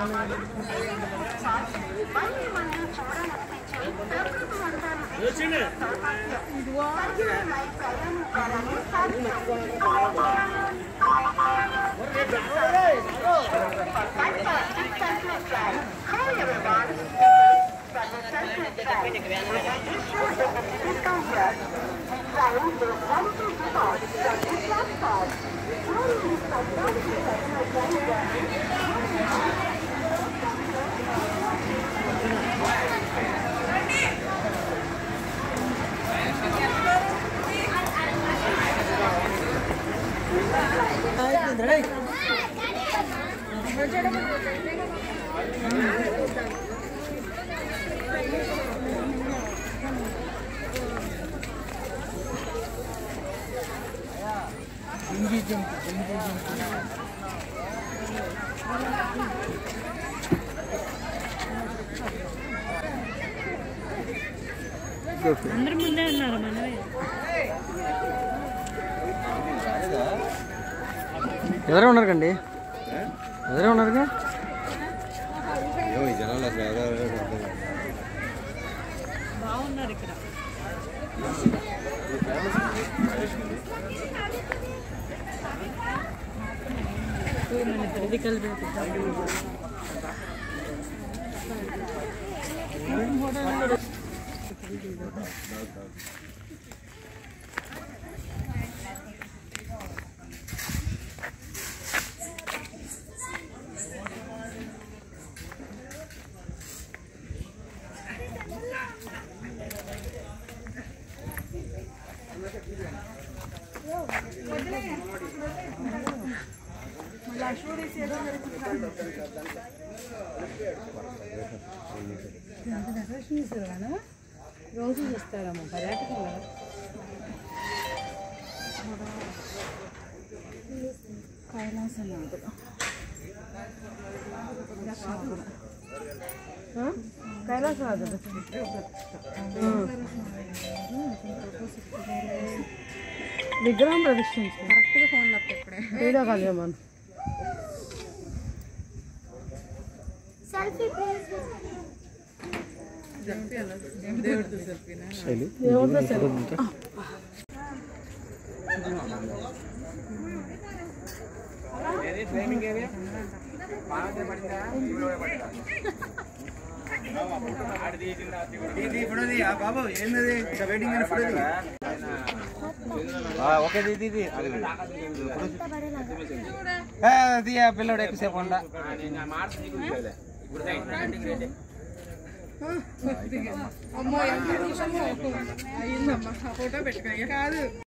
అందరి ముందే ఉన్నారు మనమే ఎదురే ఉన్నారు కండి ఎదురే ఉన్నారుగా ఏమో ఈ జనాలు అసలు ఎవరెవరో అర్థం కాదు. బాగున్నారు ఇక్కడ మన ఇద్దరిది కలిపి రోజు చూస్తారమ్మ పర్యాటకులు కైలాసనాథుడు కైలాసనాథుడు విగ్రహం ప్రదర్శించు కరెక్ట్గా ఫోన్లో ఇప్పుడే వీడియో కాల్ చేయమను దేవుడితో సెల్ఫీ ఓకే ఇది ఇది పిల్లడు ఎక్కువసేపు ఉండ అమ్మో ఎంత నిమిషమో అయిందమ్మా ఫోటో పెట్టుకో కాదు